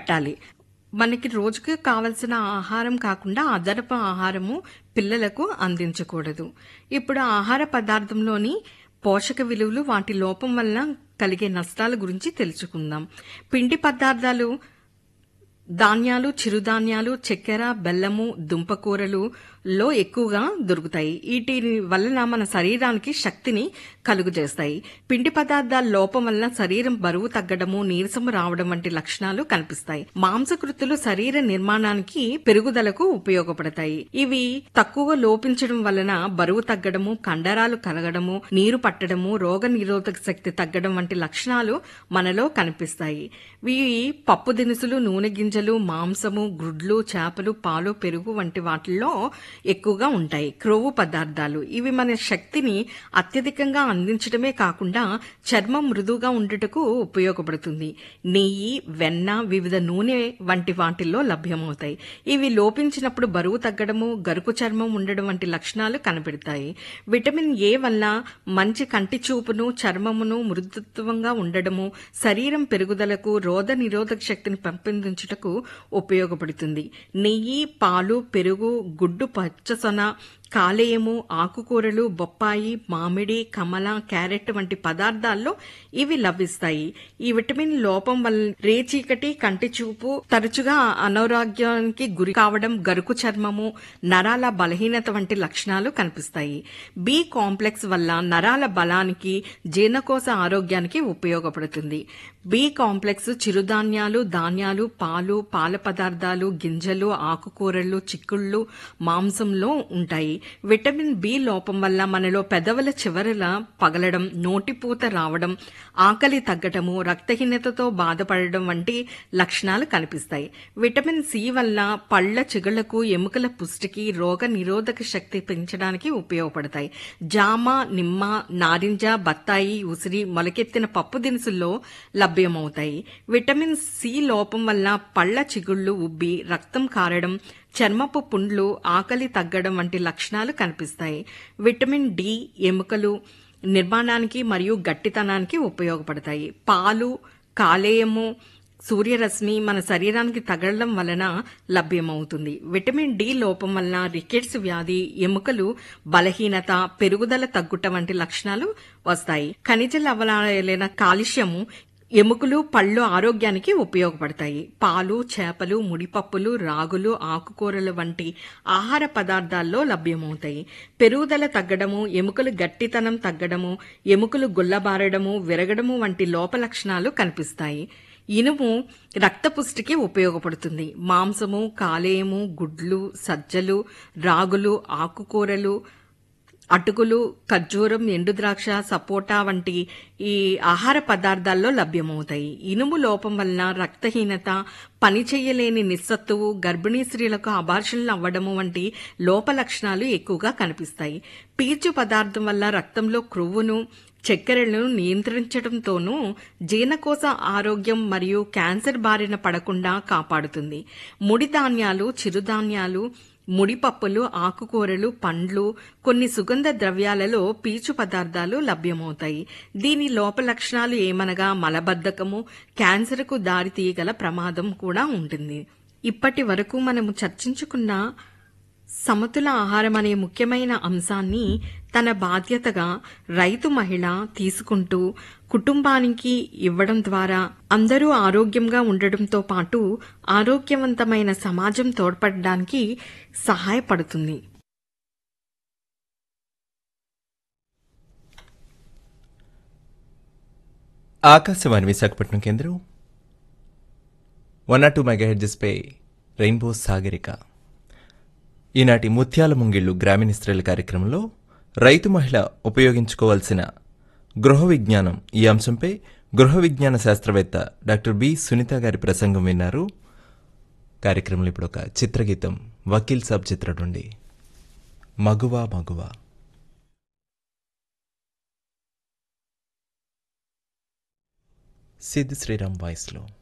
పెట్టాలి మనకి రోజుకి కావలసిన ఆహారం కాకుండా అదనపు ఆహారము పిల్లలకు అందించకూడదు ఇప్పుడు ఆహార పదార్థంలోని పోషక విలువలు వాటి లోపం వల్ల కలిగే నష్టాల గురించి తెలుసుకుందాం పిండి పదార్థాలు ధాన్యాలు చిరుధాన్యాలు చక్కెర బెల్లము దుంపకూరలు లో ఎక్కువగా దొరుకుతాయి వీటి వలన మన శరీరానికి శక్తిని కలుగజేస్తాయి పిండి పదార్థాల లోపం వలన శరీరం బరువు తగ్గడము నీరసము రావడం వంటి లక్షణాలు కనిపిస్తాయి మాంసకృతులు శరీర నిర్మాణానికి పెరుగుదలకు ఉపయోగపడతాయి ఇవి తక్కువ లోపించడం వలన బరువు తగ్గడము కండరాలు కలగడము నీరు పట్టడము రోగ నిరోధక శక్తి తగ్గడం వంటి లక్షణాలు మనలో కనిపిస్తాయి ఇవి పప్పు దినుసులు నూనె గింజలు మాంసము గుడ్లు చేపలు పాలు పెరుగు వంటి వాటిల్లో ఎక్కువగా ఉంటాయి క్రొవ్వు పదార్థాలు ఇవి మన శక్తిని అత్యధికంగా అందించడమే కాకుండా చర్మం మృదువుగా ఉండుటకు ఉపయోగపడుతుంది నెయ్యి వెన్న వివిధ నూనె వంటి వాటిల్లో లభ్యమవుతాయి ఇవి లోపించినప్పుడు బరువు తగ్గడము గరుకు చర్మం ఉండడం వంటి లక్షణాలు కనబడతాయి విటమిన్ ఏ వల్ల మంచి కంటి చూపును చర్మమును మృదుత్వంగా ఉండడము శరీరం పెరుగుదలకు రోధ నిరోధక శక్తిని పెంపొందించుటకు ఉపయోగపడుతుంది నెయ్యి పాలు పెరుగు గుడ్డు పచ్చసొన కాలేయము ఆకుకూరలు బొప్పాయి మామిడి కమల క్యారెట్ వంటి పదార్థాల్లో ఇవి లభిస్తాయి ఈ విటమిన్ లోపం వల్ల రేచీకటి కంటి చూపు తరచుగా అనారోగ్యానికి గురి కావడం గరుకు చర్మము నరాల బలహీనత వంటి లక్షణాలు కనిపిస్తాయి బి కాంప్లెక్స్ వల్ల నరాల బలానికి జీర్ణకోశ ఆరోగ్యానికి ఉపయోగపడుతుంది బి కాంప్లెక్స్ చిరుధాన్యాలు ధాన్యాలు పాలు పాల పదార్థాలు గింజలు ఆకుకూరలు చిక్కుళ్ళు మాంసంలో ఉంటాయి విటమిన్ బి లోపం వల్ల మనలో పెదవుల చివరల పగలడం నోటిపూత రావడం ఆకలి తగ్గటము రక్తహీనతతో బాధపడడం వంటి లక్షణాలు కనిపిస్తాయి విటమిన్ సి వల్ల పళ్ల చిగుళ్లకు ఎముకల పుష్టికి రోగ నిరోధక శక్తి పెంచడానికి ఉపయోగపడతాయి జామ నిమ్మ నారింజ బత్తాయి ఉసిరి మొలకెత్తిన పప్పు దినుసుల్లో లభ్యమవుతాయి విటమిన్ సి లోపం వల్ల పళ్ల చిగుళ్ళు ఉబ్బి రక్తం కారడం చర్మపు పుండ్లు ఆకలి తగ్గడం వంటి లక్షణాలు కనిపిస్తాయి విటమిన్ డి ఎముకలు నిర్మాణానికి మరియు గట్టితనానికి ఉపయోగపడతాయి పాలు కాలేయము సూర్యరశ్మి మన శరీరానికి తగలడం వలన లభ్యమవుతుంది విటమిన్ డి లోపం వలన రికెట్స్ వ్యాధి ఎముకలు బలహీనత పెరుగుదల తగ్గుట వంటి లక్షణాలు వస్తాయి ఖనిజ లవణాలైన కాల్షియము ఎముకలు పళ్ళు ఆరోగ్యానికి ఉపయోగపడతాయి పాలు చేపలు ముడిపప్పులు రాగులు ఆకుకూరలు వంటి ఆహార పదార్థాల్లో లభ్యమవుతాయి పెరుగుదల తగ్గడము ఎముకలు గట్టితనం తగ్గడము ఎముకలు గుల్లబారడము విరగడము వంటి లోప లక్షణాలు కనిపిస్తాయి ఇనుము రక్తపుష్టికి ఉపయోగపడుతుంది మాంసము కాలేయము గుడ్లు సజ్జలు రాగులు ఆకుకూరలు అటుకులు ఖర్జూరం ఎండుద్రాక్ష సపోటా వంటి ఈ ఆహార పదార్థాల్లో లభ్యమవుతాయి ఇనుము లోపం వలన రక్తహీనత పని చేయలేని నిస్సత్తువు గర్భిణీ స్త్రీలకు అబార్షన్లు అవ్వడము వంటి లోప లక్షణాలు ఎక్కువగా కనిపిస్తాయి పీచు పదార్థం వల్ల రక్తంలో క్రొవ్వును చక్కెరలను నియంత్రించడంతోనూ జీర్ణకోశ ఆరోగ్యం మరియు క్యాన్సర్ బారిన పడకుండా కాపాడుతుంది ముడి ధాన్యాలు చిరుధాన్యాలు ముడిపప్పులు ఆకుకూరలు పండ్లు కొన్ని సుగంధ ద్రవ్యాలలో పీచు పదార్థాలు లభ్యమవుతాయి దీని లోప లక్షణాలు ఏమనగా మలబద్ధకము క్యాన్సర్కు దారి తీయగల ప్రమాదం కూడా ఉంటుంది ఇప్పటి వరకు మనము చర్చించుకున్న సమతుల ఆహారం అనే ముఖ్యమైన అంశాన్ని తన బాధ్యతగా రైతు మహిళ తీసుకుంటూ కుటుంబానికి ఇవ్వడం ద్వారా అందరూ ఆరోగ్యంగా ఉండడంతో పాటు ఆరోగ్యవంతమైన సమాజం తోడ్పడడానికి సహాయపడుతుంది ఆకాశవాణి విశాఖపట్నం కేంద్రం వన్ నాట్ టూ మెగాహెడ్జెస్పై రెయిన్బో సాగరిక ఈనాటి ముత్యాల ముంగిళ్లు గ్రామీణ స్త్రీల కార్యక్రమంలో రైతు మహిళ ఉపయోగించుకోవాల్సిన గృహ విజ్ఞానం ఈ అంశంపై గృహ విజ్ఞాన శాస్త్రవేత్త డాక్టర్ బి సునీత గారి ప్రసంగం విన్నారు కార్యక్రమంలో ఇప్పుడు ఒక చిత్రగీతం వకీల్ సాబ్ చిత్రం నుండి మగువా మగువా సిద్ శ్రీరామ్ వాయిస్లో